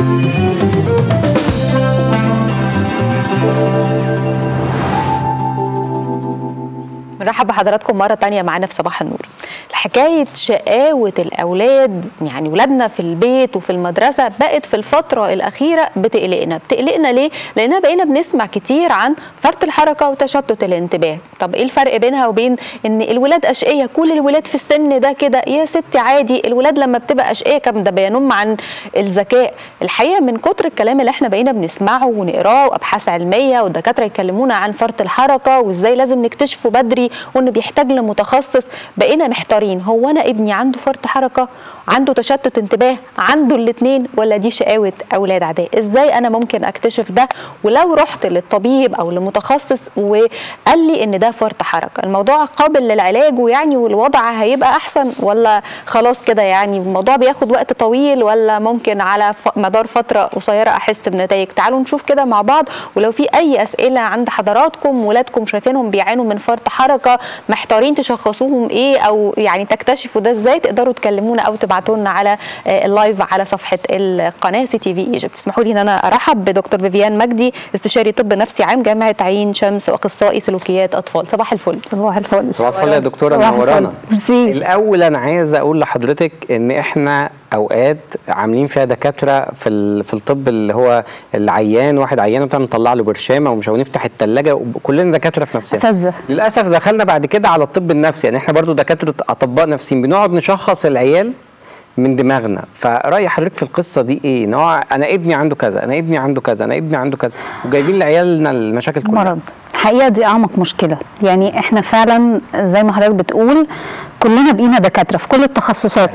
مرحب بحضراتكم مرة تانية معانا في صباح النور حكاية شقاوة الأولاد يعني ولادنا في البيت وفي المدرسة بقت في الفترة الأخيرة بتقلقنا بتقلقنا ليه؟ لأننا بقينا بنسمع كتير عن فرط الحركة وتشتت الانتباه طب إيه الفرق بينها وبين إن الولاد أشقية كل الولاد في السن ده كده يا ستي عادي الولاد لما بتبقى أشقية كم ده بينم عن الذكاء الحقيقة من كتر الكلام اللي احنا بقينا بنسمعه ونقراه وأبحاث علمية والدكاترة يكلمونا عن فرط الحركة وإزاي لازم نكتشفه بدري وإنه بيحتاج لمتخصص بقينا محتارين هو أنا ابني عنده فرط حركة عنده تشتت انتباه عنده الاثنين ولا دي شقاوة أولاد عادية إزاي أنا ممكن أكتشف ده ولو رحت للطبيب أو لمتخصص وقال لي إن ده فرط حركة الموضوع قابل للعلاج ويعني والوضع هيبقى أحسن ولا خلاص كده يعني الموضوع بياخد وقت طويل ولا ممكن على مدار فترة قصيرة أحس بنتائج تعالوا نشوف كده مع بعض ولو في أي أسئلة عند حضراتكم ولادكم شايفينهم بيعانوا من فرط حركة محتارين تشخصوهم إيه أو يعني تكتشفوا ده إزاي تقدروا تكلمونا أو تبعتوا لنا على اللايف على صفحه القناه سي تي في ايجيبت اسمحوا لي ان انا ارحب بدكتور فيفيان مجدي استشاري طب نفسي عام جامعه عين شمس واخصائي سلوكيات اطفال صباح الفل صباح الفل صباح الفل يا دكتوره منورانا الاول انا عايز اقول لحضرتك ان احنا اوقات عاملين فيها دكاتره في في الطب اللي هو العيان واحد عيان وبتاع نطلع له برشامه ومش هنفتح الثلاجه كلنا دكاتره في نفسنا أساتذة. للاسف دخلنا بعد كده على الطب النفسي يعني احنا برضو دكاتره اطباء نفسيين بنقعد نشخص العيال من دماغنا فرأي حضرتك في القصة دي ايه ان هو انا ابني عنده كذا انا ابني عنده كذا انا ابني عنده كذا وجايبين لعيالنا المشاكل كلها مرض الحقيقه دي اعمق مشكله يعني احنا فعلا زي ما حضرتك بتقول كلنا بقينا دكاتره في كل التخصصات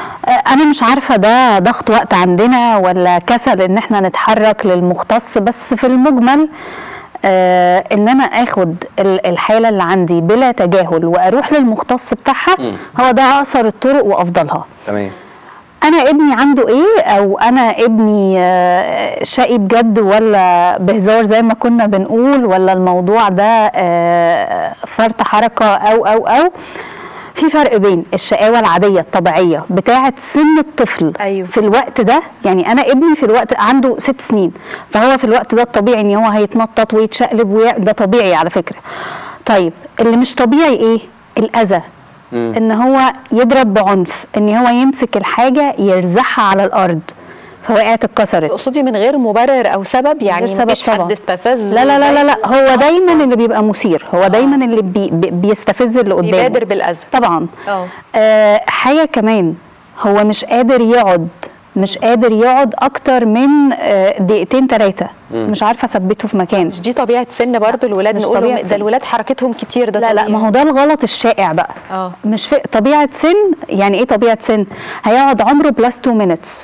انا مش عارفه ده ضغط وقت عندنا ولا كسل ان احنا نتحرك للمختص بس في المجمل آه ان انا اخد الحاله اللي عندي بلا تجاهل واروح للمختص بتاعها هو ده اقصر الطرق وافضلها تمام انا ابني عنده ايه او انا ابني آه شقي بجد ولا بهزار زي ما كنا بنقول ولا الموضوع ده آه فرط حركه او او او في فرق بين الشقاوه العاديه الطبيعيه بتاعه سن الطفل أيوه. في الوقت ده يعني انا ابني في الوقت عنده ست سنين فهو في الوقت ده الطبيعي ان هو هيتنطط ويتشقلب وي... ده طبيعي على فكره طيب اللي مش طبيعي ايه الاذى مم. ان هو يضرب بعنف ان هو يمسك الحاجه يرزعها على الارض فوقعت اتكسرت تقصدي من غير مبرر او سبب يعني غير سبب مفيش طبعا. حد استفز لا لا لا لا, لا. هو دايما اللي بيبقى مثير هو دايما اللي بي بي بيستفز اللي قدامه بيبادر بالاذى طبعا اه آه حاجه كمان هو مش قادر يقعد مش قادر يقعد اكتر من آه دقيقتين ثلاثه مش عارفه اثبته في مكان مش دي طبيعه سن برضو الولاد مش نقول لهم طبيعة ده سن. الولاد حركتهم كتير ده لا لا طبيعي. ما هو ده الغلط الشائع بقى اه مش في طبيعه سن يعني ايه طبيعه سن هيقعد عمره بلس 2 مينتس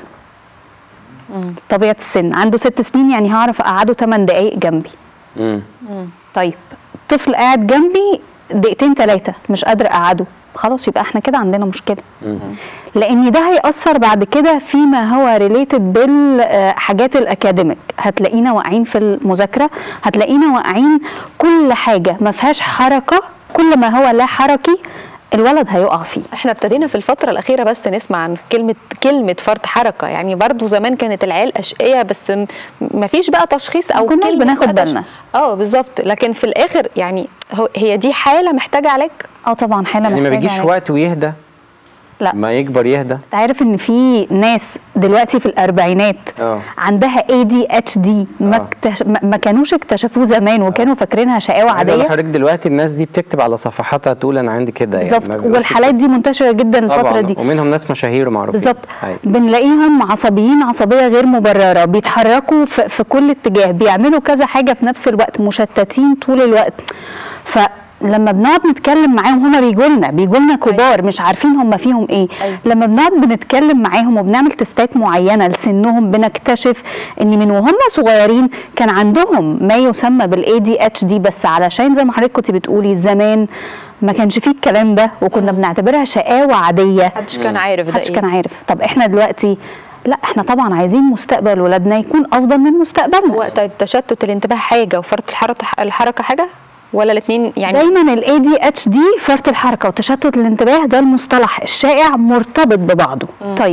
طبيعه السن عنده ست سنين يعني هعرف اقعده 8 دقائق جنبي مم. طيب طفل قاعد جنبي دقيقتين ثلاثه مش قادر اقعده خلاص يبقى احنا كده عندنا مشكله مم. لان ده هيأثر بعد كده فيما هو ريليتد بالحاجات الاكاديميك هتلاقينا واقعين في المذاكره هتلاقينا واقعين كل حاجه ما فيهاش حركه كل ما هو لا حركي الولد هيقع فيه احنا ابتدينا في الفترة الأخيرة بس نسمع عن كلمة كلمة فرط حركة يعني برضو زمان كانت العيال أشقية بس م- مفيش بقى تشخيص أو ما كناش كلمة بناخد بقى تش- بالنا. اه بالظبط لكن في الآخر يعني هو هي دي حالة محتاجة علاج اه طبعا حاله يعني ما محتاجة بيجيش علاج. وقت ويهدى لا ما يكبر يهدى انت عارف ان في ناس دلوقتي في الاربعينات اه. عندها اي دي اتش دي ما, اه. اكتش... ما ما كانوش اكتشفوه زمان وكانوا فاكرينها شقاوه عايز اقول عاديه لحضرتك دلوقتي الناس دي بتكتب على صفحاتها تقول انا عندي كده يعني بالظبط ما بيبقاش والحالات دي منتشره جدا الفتره طبعا دي ومنهم ناس مشاهير ومعروفين بالظبط أيوة. بنلاقيهم عصبيين عصبيه غير مبرره بيتحركوا في, في كل اتجاه بيعملوا كذا حاجه في نفس الوقت مشتتين طول الوقت فلما بنقعد نتكلم معاهم هما بيجوا لنا بيجوا لنا كبار مش عارفين هم فيهم ايه أيوة. لما بنقعد بنتكلم معاهم وبنعمل تستات معينه لسنهم بنكتشف ان من وهم صغيرين كان عندهم ما يسمى بالاي دي اتش دي بس علشان زي ما حضرتك كنت بتقولي زمان ما كانش فيه الكلام ده وكنا بنعتبرها شقاوه عاديه محدش كان عارف ده محدش ايه كان عارف طب احنا دلوقتي لا احنا طبعا عايزين مستقبل ولادنا يكون افضل من مستقبلنا هو طيب تشتت الانتباه حاجة وفرط الحركة الحركة حاجة ولا الاثنين يعني دايما الاي دي اتش دي فرط الحركه وتشتت الانتباه ده المصطلح الشائع مرتبط ببعضه طيب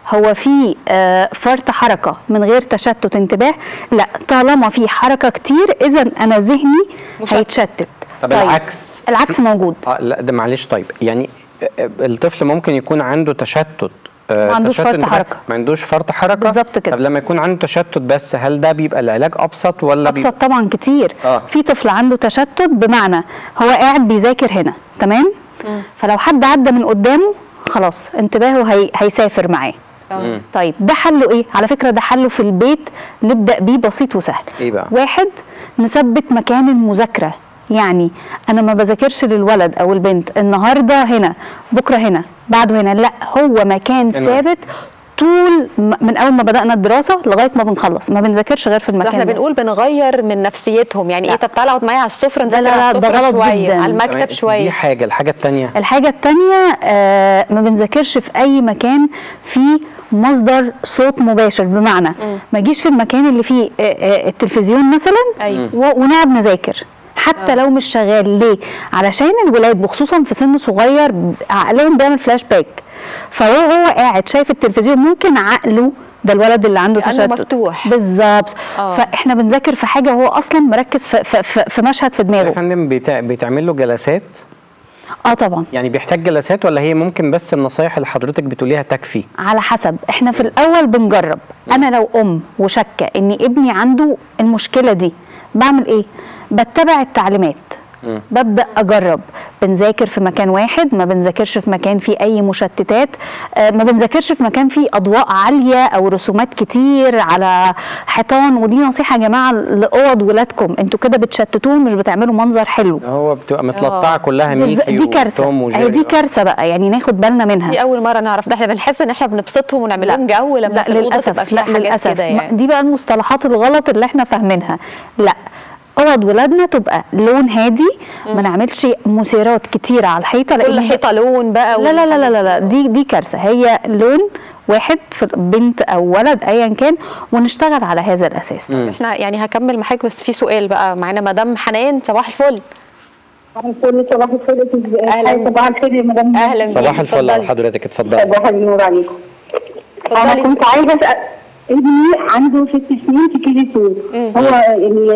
هو في آه، فرط حركه من غير تشتت انتباه لا طالما في حركه كتير اذا انا ذهني مشتت. هيتشتت طب العكس العكس موجود اه لا ده معلش طيب يعني آه، الطفل ممكن يكون عنده تشتت آه، ما عندوش تشتت فرط انتباه، حركة. ما عندوش فرط حركه بالظبط كده. طب لما يكون عنده تشتت بس هل ده بيبقى العلاج ابسط ولا ابسط طبعا كتير آه. في طفل عنده تشتت بمعنى هو قاعد بيذاكر هنا تمام فلو حد عدى من قدامه خلاص انتباهه هي... هيسافر معاه آه. طيب ده حله ايه على فكره ده حله في البيت نبدا بيه بسيط وسهل إيه بقى؟ واحد نثبت مكان المذاكره يعني انا ما بذاكرش للولد او البنت النهارده هنا بكره هنا بعده هنا لا هو مكان هنا. ثابت طول م- من اول ما بدانا الدراسه لغايه ما بنخلص ما بنذاكرش غير في ده المكان احنا ده. بنقول بنغير من نفسيتهم يعني لا. ايه طب تعالى اقعد معايا على السفره نذاكر لا، على لا، ده السفره غلط شويه جداً. على تمام، المكتب دي شويه حاجه الحاجه الثانيه الحاجة التانية آه ما بنذاكرش في أي مكان فيه مصدر صوت مباشر بمعنى ما جيش في المكان اللي فيه آه آه التلفزيون مثلا أيوة. و- ونقعد نذاكر حتى لو مش شغال ليه علشان الولاد وخصوصا في سن صغير عقلهم بيعمل فلاش باك فهو هو قاعد شايف التلفزيون ممكن عقله ده الولد اللي عنده لأنه تشتت مفتوح. بالظبط آه. فاحنا بنذاكر في حاجه هو اصلا مركز في, في, في, في مشهد في يا دماغه فندم بيتع- بيتعمل له جلسات اه طبعا يعني بيحتاج جلسات ولا هي ممكن بس النصايح اللي حضرتك بتقوليها تكفي على حسب احنا في الاول بنجرب انا لو ام وشاكه ان ابني عنده المشكله دي بعمل ايه بتبع التعليمات مم. ببدا اجرب بنذاكر في مكان واحد ما بنذاكرش في مكان فيه اي مشتتات آه، ما بنذاكرش في مكان فيه اضواء عاليه او رسومات كتير على حيطان ودي نصيحه يا جماعه لاوض ولادكم انتوا كده بتشتتوهم مش بتعملوا منظر حلو هو بتبقى متلطعه آه. كلها بالز- ميكي دي كارثه وتوم هي وجيري دي كارثه بقى يعني ناخد بالنا منها دي اول مره نعرف ده احنا بنحس ان احنا بنبسطهم ونعمل لهم جو لما لا في الاوضه للاسف تبقى فيها لا حاجات للاسف كده ما- يعني دي بقى المصطلحات الغلط اللي احنا فاهمينها لا اوض ولادنا تبقى لون هادي ما نعملش مثيرات كتيره على الحيطه كل لأن هي- حيطه لون بقى لا لا لا لا لا, لا دي دي كارثه هي لون واحد في بنت او ولد ايا كان ونشتغل على هذا الاساس مم. احنا يعني هكمل معاك بس في سؤال بقى معانا مدام حنان صباح الفل صباح الفل صباح الخير ازاي أهلاً. صباح الخير يا مدام اهلا صباح بيك، الفل على اتفضلي. حضرتك اتفضلي صباح النور عليكم انا اتفضلي كنت عايزه اسال ابني عنده ست سنين في كي جي 2 هو ال-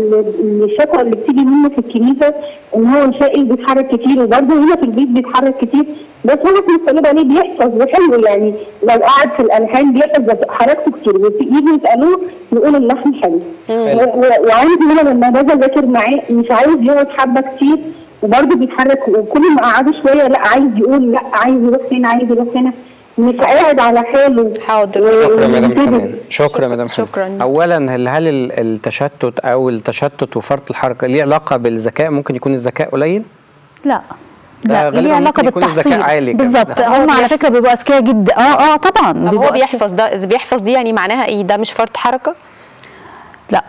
ال- الشكوى اللي بتيجي منه في الكنيسه ان هو شقي بيتحرك كتير وبرضه هنا في البيت بيتحرك كتير بس هو في الطالب عليه بيحفظ وحلو يعني لو قعد في الالحان بيحفظ بس حركته كتير ويجي يسالوه يقول اللحن حلو و- و- وعندي هنا لما باجي اذاكر معاه مش عايز يقعد حبه كتير وبرضه بيتحرك وكل ما قعده شويه لا عايز يقول لا عايز يروح هنا عايز يروح هنا مش قاعد على حاله حاضر. و- شكرا يا مدام ومنتبه. حنان شكرا يا مدام حنان شكراً. اولا هل هل ال- التشتت او التشتت وفرط الحركه ليه علاقه بالذكاء ممكن يكون الذكاء قليل لا ده لا غالباً ليه علاقه ممكن يكون الذكاء بالتحصيل عالي كمان. بالظبط ده هو هم على بيحفظ. فكره بيبقوا اذكياء جدا اه اه طبعا طب هو بيبقوا بيحفظ ده إذا بيحفظ دي يعني معناها ايه ده مش فرط حركه لا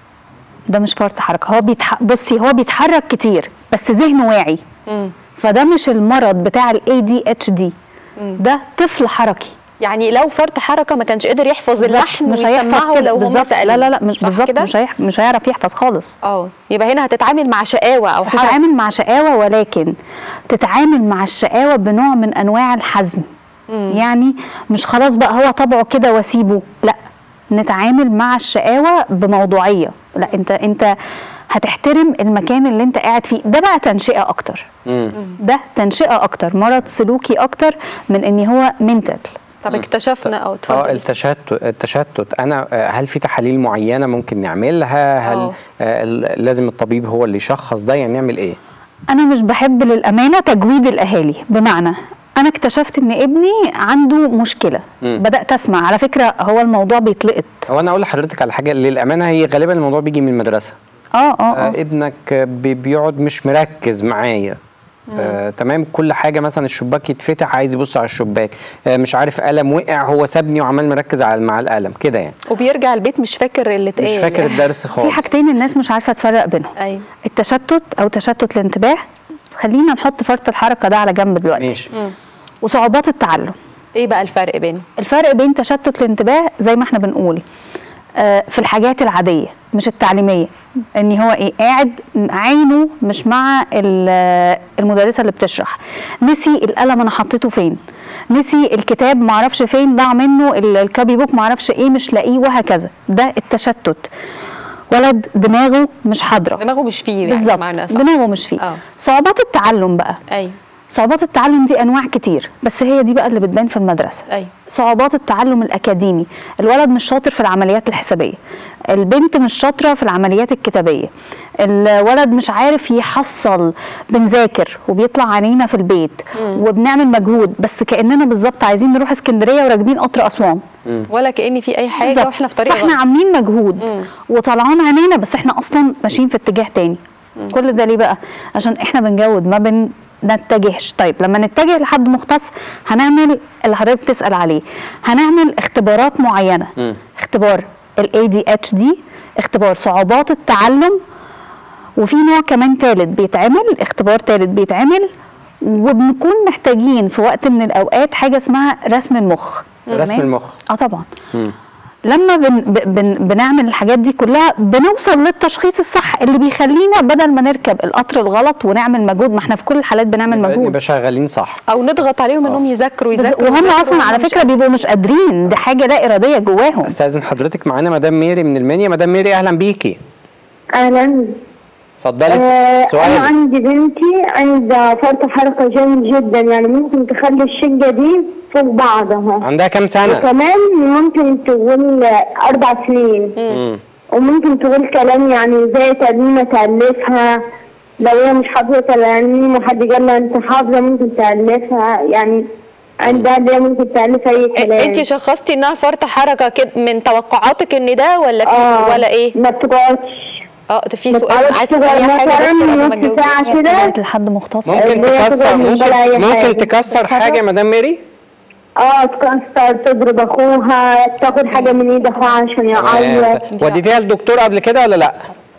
ده مش فرط حركه هو بيتح... بصي هو بيتحرك كتير بس ذهنه واعي مم. فده مش المرض بتاع الاي دي اتش دي ده طفل حركي يعني لو فرط حركه ما كانش قدر يحفظ اللحن مش هيحفظ ويسمعه كده لو هم بالظبط سالوه لا لا لا مش صح بالظبط كده؟ مش هيح... مش هيعرف يحفظ خالص اه يبقى هنا هتتعامل مع شقاوه او حركه تتعامل مع شقاوة ولكن تتعامل مع الشقاوة بنوع من أنواع الحزم يعني مش خلاص بقى هو طبعه كده واسيبه لا نتعامل مع الشقاوة بموضوعية لا انت انت هتحترم المكان اللي انت قاعد فيه ده بقى تنشئة اكتر مم. ده تنشئة اكتر مرض سلوكي اكتر من ان هو منتل طب اكتشفنا او اه اتفضل التشتت التشتت انا آه، هل في تحاليل معينه ممكن نعملها هل آه. آه ال- لازم الطبيب هو اللي يشخص ده يعني نعمل ايه انا مش بحب للامانه تجويد الاهالي بمعنى انا اكتشفت ان ابني عنده مشكله مم. بدات اسمع على فكره هو الموضوع بيتلقط هو انا اقول لحضرتك على حاجه للامانه هي غالبا الموضوع بيجي من المدرسه اه اه آه اه ابنك بي- بيقعد مش مركز معايا آه تمام كل حاجه مثلا الشباك يتفتح عايز يبص على الشباك آه مش عارف قلم وقع هو سابني وعمال مركز على مع القلم كده يعني وبيرجع البيت مش فاكر اللي اتقال مش فاكر الدرس في خالص حاجتين الناس مش عارفه تفرق بينهم ايوه التشتت او تشتت الانتباه خلينا نحط فرط الحركه ده على جنب دلوقتي ماشي وصعوبات التعلم ايه بقى الفرق بينهم الفرق بين تشتت الانتباه زي ما احنا بنقول آه، في الحاجات العاديه مش التعليميه ان هو ايه قاعد عينه مش مع ال- المدرسه اللي بتشرح نسي القلم انا حطيته فين نسي الكتاب معرفش فين ضاع منه ال- الكابي بوك معرفش ايه مش لاقيه وهكذا ده التشتت ولد دماغه مش حاضره دماغه مش فيه يعني بالظبط معنى صح. دماغه مش فيه آه. صعوبات التعلم بقى ايوه صعوبات التعلم دي انواع كتير بس هي دي بقى اللي بتبان في المدرسه ايوه صعوبات التعلم الاكاديمي الولد مش شاطر في العمليات الحسابيه البنت مش شاطره في العمليات الكتابيه الولد مش عارف يحصل بنذاكر وبيطلع علينا في البيت وبنعمل مجهود بس كاننا بالظبط عايزين نروح اسكندريه وراكبين قطر اسوان ولا كأن في اي حاجه بالظبط. واحنا في طريق فاحنا غلط. عاملين مجهود وطلعان عينينا بس احنا اصلا ماشيين في اتجاه تاني كل ده ليه بقى عشان احنا بنجود ما بن نتجهش طيب لما نتجه لحد مختص هنعمل اللي حضرتك بتسال عليه هنعمل اختبارات معينه مم. اختبار الاي دي اتش دي اختبار صعوبات التعلم وفي نوع كمان ثالث بيتعمل اختبار ثالث بيتعمل وبنكون محتاجين في وقت من الاوقات حاجه اسمها رسم المخ رسم تمام؟ المخ. اه طبعا مم. لما بن بن بنعمل الحاجات دي كلها بنوصل للتشخيص الصح اللي بيخلينا بدل ما نركب القطر الغلط ونعمل مجهود ما احنا في كل الحالات بنعمل نبقى مجهود نبقى شغالين صح او نضغط عليهم انهم يذاكروا بس- يذاكروا وهم يذاكروا اصلا على وهم مش فكره بيبقوا مش قادرين دي حاجه لا اراديه جواهم استاذن حضرتك معانا مدام ميري من المنيا مدام ميري اهلا بيكي اهلا اتفضلي آه، انا سؤالك عندي بنتي عندها فرط حركه جامد جدا يعني ممكن تخلي الشقه دي فوق بعضها عندها كام سنه وكمان ممكن تقول اربع سنين مم. وممكن تقول كلام يعني زي ترنيمه تالفها لو هي مش حافظه ترنيمه وحد قال لها انت حافظه ممكن تالفها يعني عندها اللي هي ممكن تالف اي كلام انت شخصتي انها فرط حركه كده من توقعاتك ان ده ولا في ولا ايه ما بتقعدش اه ده في ما سؤال بتقعدش عايز تقعد تسالي حاجه مثلا دكتور قبل ما نص تجاوبي ساعه كده رجعت لحد مختص ممكن اللي هي تكسر تقعد من ممكن بلا أي ممكن حاجة. تكسر حاجه يا مدام ميري اه تكسر تضرب اخوها تاخد حاجه من ايد اخوها عشان يعيط وديتيها للدكتور قبل كده ولا لا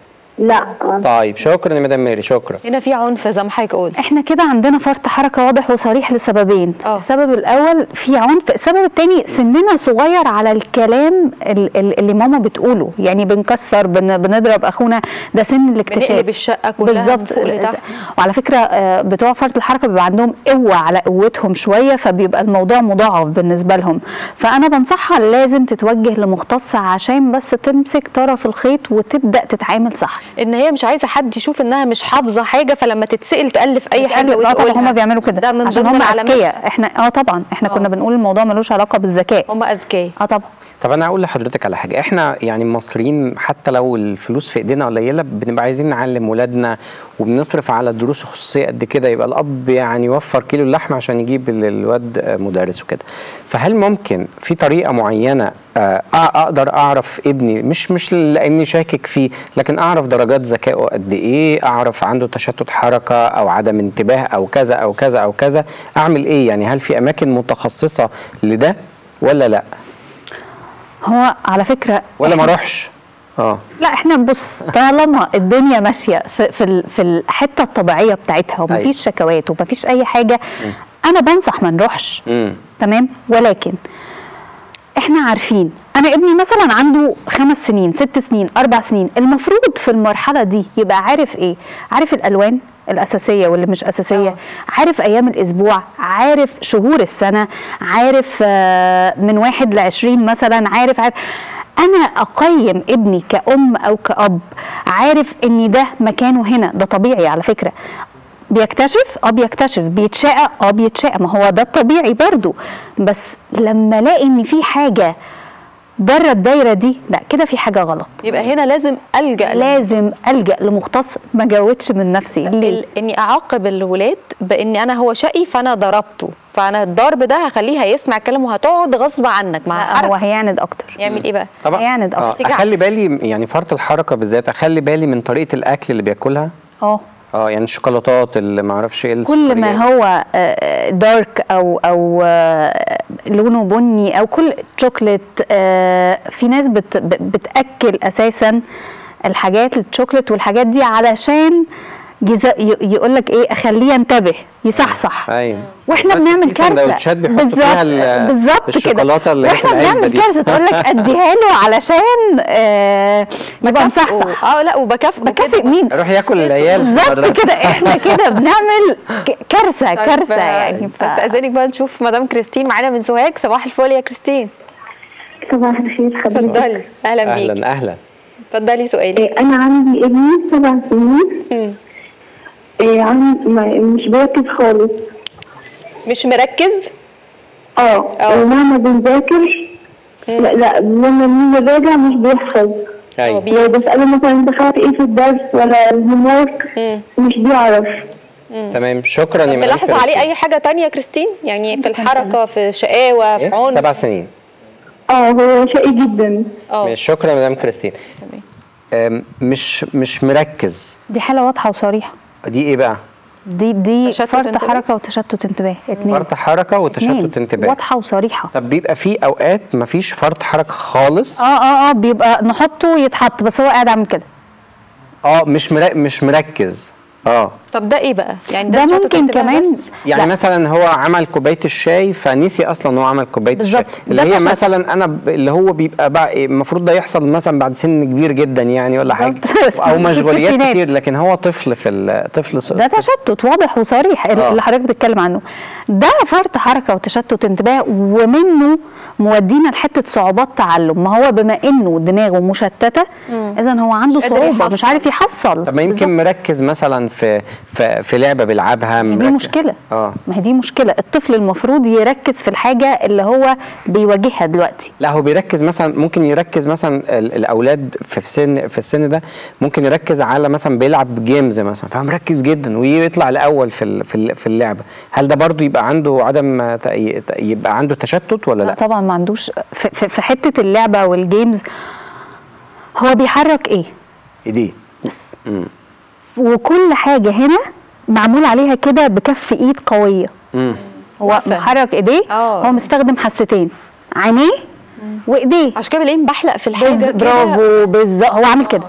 لا طيب شكرا يا مدام ميري شكرا هنا في عنف زي ما حضرتك قلت احنا كده عندنا فرط حركه واضح وصريح لسببين آه. السبب الاول في عنف السبب الثاني سننا صغير على الكلام ال- ال- اللي ماما بتقوله يعني بنكسر بن بنضرب اخونا ده سن الاكتشاف بنقلب الشقة كلها من بالظبط فوق لتحت. وعلى فكره آه، بتوع فرط الحركه بيبقى عندهم قوه على قوتهم شويه فبيبقى الموضوع مضاعف بالنسبه لهم فانا بنصحها لازم تتوجه لمختص عشان بس تمسك طرف الخيط وتبدا تتعامل صح ان هي مش عايزه حد يشوف انها مش حافظه حاجه فلما تتسال تالف اي حاجه اه طبعا وتقولها هم بيعملوا كده ده من عشان ضمن هم العلامات. اذكياء احنا اه طبعا احنا آه. كنا بنقول الموضوع ملوش علاقه بالذكاء هم اذكياء اه طبعا طب انا اقول لحضرتك على حاجه احنا يعني المصريين حتى لو الفلوس في ايدينا قليله بنبقى عايزين نعلم ولادنا وبنصرف على دروس خصوصيه قد كده يبقى الاب يعني يوفر كيلو اللحم عشان يجيب ال- الواد مدرس وكده فهل ممكن في طريقه معينه آه، اقدر اعرف ابني مش مش لاني شاكك فيه لكن اعرف درجات ذكائه قد ايه اعرف عنده تشتت حركه او عدم انتباه او كذا او كذا او كذا اعمل ايه يعني هل في اماكن متخصصه لده ولا لا هو على فكره ولا ما اروحش اه لا احنا نبص طالما الدنيا ماشيه في في ال- في الحته الطبيعيه بتاعتها أيوة. ومفيش شكوات ومفيش اي حاجه انا بنصح ما نروحش امم تمام ولكن احنا عارفين انا ابني مثلا عنده خمس سنين ست سنين اربع سنين المفروض في المرحله دي يبقى عارف ايه عارف الالوان الاساسيه واللي مش اساسيه آه. عارف ايام الاسبوع عارف شهور السنه عارف آه، من واحد لعشرين مثلا عارف عارف انا اقيم ابني كأم او كأب عارف ان ده مكانه هنا ده طبيعي على فكرة بيكتشف اه بيكتشف بيتشقى اه بيتشقى ما هو ده الطبيعي برضو بس لما الاقي ان في حاجة بره الدايرة دي لا كده في حاجة غلط يبقى هنا لازم الجا لازم الجا لمختص ما جاوبش من نفسي ليه ال- اني اعاقب الولاد بان انا هو شقي فانا ضربته فانا الضرب ده هخليه هيسمع الكلام وهتقعد غصب عنك مع لا، هو حركة. هيعند اكتر يعمل ايه بقى طبعا هيعند آه اكتر اخلي بالي يعني فرط الحركه بالذات اخلي بالي من طريقه الاكل اللي بياكلها اه اه يعني الشوكولاتات اللي ما اعرفش ايه كل ما السكريات. هو آه، دارك او او آه، لونه بني او كل شوكليت آه، في ناس بت ب- بتاكل اساسا الحاجات الشوكليت والحاجات دي علشان يقول لك ايه اخليه ينتبه يصحصح ايوه واحنا بنعمل كارثه سندوتشات بيحطوا فيها ال- بالظبط كده الشوكولاته اللي هي في واحنا العلبه بنعمل دي كارثه تقول لك اديها له علشان آه يبقى مصحصح اه لا وبكافئ بكافئ مين يروح ياكل العيال في بالظبط المدرسه كده احنا كده بنعمل ك- كارثه كارثه يعني ف... استاذنك بقى نشوف مدام كريستين معانا من سوهاج صباح الفل يا كريستين صباح الخير حضرتك اتفضلي اهلا بيك اهلا اهلا اتفضلي سؤالي إيه، انا عندي ابني سبع سنين مم. إيه، عن ما- مش بيركز خالص مش مركز اه اه. ومهما بنذاكر لا لا لما بنيجي راجع مش بيحفظ ايوه بي- لو بسأله مثلا انت خدت ايه في الدرس ولا الهوم ورك مم. مش بيعرف تمام شكرا يا مدام ملاحظه عليه كريستين. اي حاجه تانية يا كريستين يعني في الحركه في شقاوه في إيه؟ عنف سبع سنين اه هو شقي جدا اه ماشي شكرا يا مدام كريستين أم، مش مش مركز دي حاله واضحه وصريحه دي ايه بقى دي دي تشتت فرط انتباه؟ حركه وتشتت انتباه اتنين فرط حركه اتنين. وتشتت انتباه واضحه وصريحه طب بيبقى في اوقات مفيش فرط حركه خالص اه اه اه بيبقى نحطه يتحط بس هو قاعد عامل كده اه مش مرا... مش مركز اه طب ده ايه بقى يعني ده تشتت ممكن انتباه كمان بس؟ يعني لا. مثلا هو عمل كوبايه الشاي فنسي اصلا ان هو عمل كوبايه الشاي بالظبط. اللي ده هي تشتت. مثلا انا ب... اللي هو بيبقى بقى المفروض ده يحصل مثلا بعد سن كبير جدا يعني ولا حاجه بالظبط. او في مشغوليات الستينات. كتير لكن هو طفل في ال... طفل ص... ده تشتت واضح وصريح آه. اللي حضرتك بتتكلم عنه ده فرط حركه وتشتت انتباه ومنه مودينا لحته صعوبات تعلم ما هو بما انه دماغه مشتته اذا هو عنده مش قادر صعوبه مش يحصل. عارف يحصل طب ما يمكن مركز مثلا في في, في لعبه بيلعبها ما دي مركز- مشكله اه ما هي دي مشكله الطفل المفروض يركز في الحاجه اللي هو بيواجهها دلوقتي لا هو بيركز مثلا ممكن يركز مثلا ال- الاولاد في في سن في السن ده ممكن يركز على مثلا بيلعب جيمز مثلا فمركز جدا ويطلع الاول في ال- في ال- في اللعبه هل ده برضو يبقى عنده عدم ت- ي- ت- يبقى عنده تشتت ولا لا لا طبعا ما عندوش في, في, في حته اللعبه والجيمز هو بيحرك ايه ايديه بس امم وكل حاجه هنا معمول عليها كده بكف ايد قويه امم هو واقفة. محرك ايديه آه. هو مستخدم حستين عينيه وايديه عشان كده بلاقيه مبحلق في الحاجه بز- كده. برافو بالظبط هو عامل كده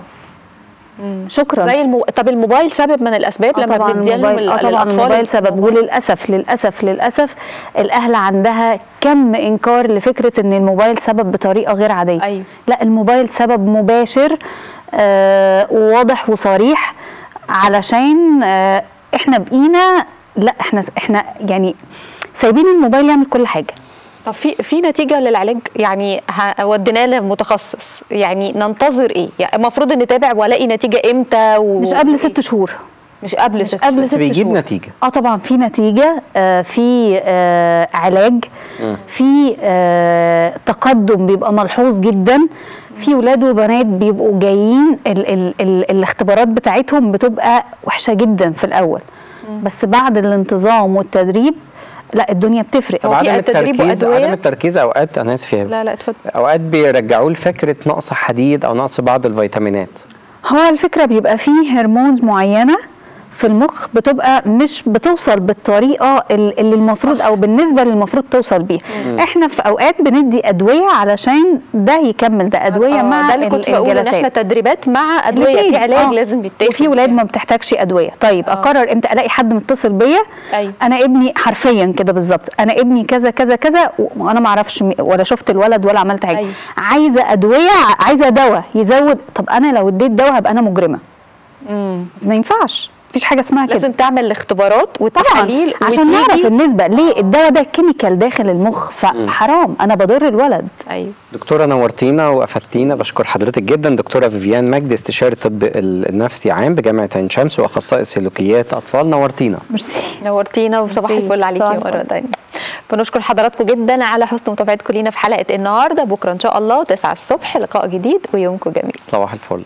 شكرا زي المو... طب الموبايل سبب من الاسباب آه لما طبعا بندي لهم الموبايل- آه طبعا الاطفال الموبايل سبب وللاسف للاسف للاسف الاهل عندها كم انكار لفكره ان الموبايل سبب بطريقه غير عاديه أيوة. لا الموبايل سبب مباشر آه وواضح وصريح علشان آه احنا بقينا لا احنا احنا يعني سايبين الموبايل يعمل كل حاجه طب في في نتيجه للعلاج يعني ه- وديناه لمتخصص يعني ننتظر ايه يعني المفروض ان نتابع والاقي نتيجه امتى و... مش قبل ست شهور مش قبل مش ست قبل بس ست بيجيب شهور. نتيجة. اه طبعا في نتيجه آه في آه علاج في آه تقدم بيبقى ملحوظ جدا في ولاد وبنات بيبقوا جايين ال ال ال الاختبارات بتاعتهم بتبقى وحشه جدا في الاول بس بعد الانتظام والتدريب لا الدنيا بتفرق طب هو في عدم تدريب التركيز وأدوية؟ عدم التركيز اوقات انا اسف يا لا لا اتفضل اوقات بيرجعوه لفكره نقص حديد او نقص بعض الفيتامينات هو الفكرة بيبقى فيه هرمونز معينة في المخ بتبقى مش بتوصل بالطريقة ال- اللي المفروض أو بالنسبة اللي المفروض توصل بيها احنا في أوقات بندي أدوية علشان ده يكمل ده أدوية آه، مع ده اللي كنت ال- بقول ان احنا الجلسات. تدريبات مع ادويه الاتنين. في علاج آه. لازم بيتاخد وفي ولاد ما بتحتاجش ادويه طيب آه. اقرر امتى الاقي حد متصل بيا أيوة. انا ابني حرفيا كده بالظبط انا ابني كذا كذا كذا وانا ما اعرفش م- ولا شفت الولد ولا عملت حاجه أيوة. عايزه ادويه ع- عايزه دواء يزود طب انا لو اديت دواء هبقى انا مجرمه مم. ما ينفعش مفيش حاجه اسمها كده لازم تعمل الاختبارات والتحاليل طبعا عشان وتيجي- نعرف النسبه ليه الدواء ده كيميكال داخل المخ فحرام انا بضر الولد ايوه دكتوره نورتينا وافدتينا بشكر حضرتك جدا دكتوره فيفيان مجدي استشاري طب ال- النفسي عام بجامعه عين شمس واخصائي سلوكيات اطفال نورتينا ميرسي نورتينا وصباح ميرسي. الفل عليكي صباح مره الفل. ثانيه بنشكر حضراتكم جدا على حسن متابعتكم لينا في حلقه النهارده بكره ان شاء الله 9 الصبح لقاء جديد ويومكم جميل صباح الفل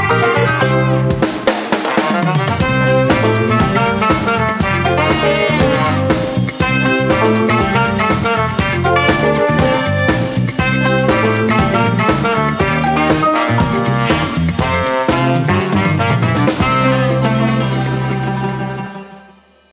Thank you.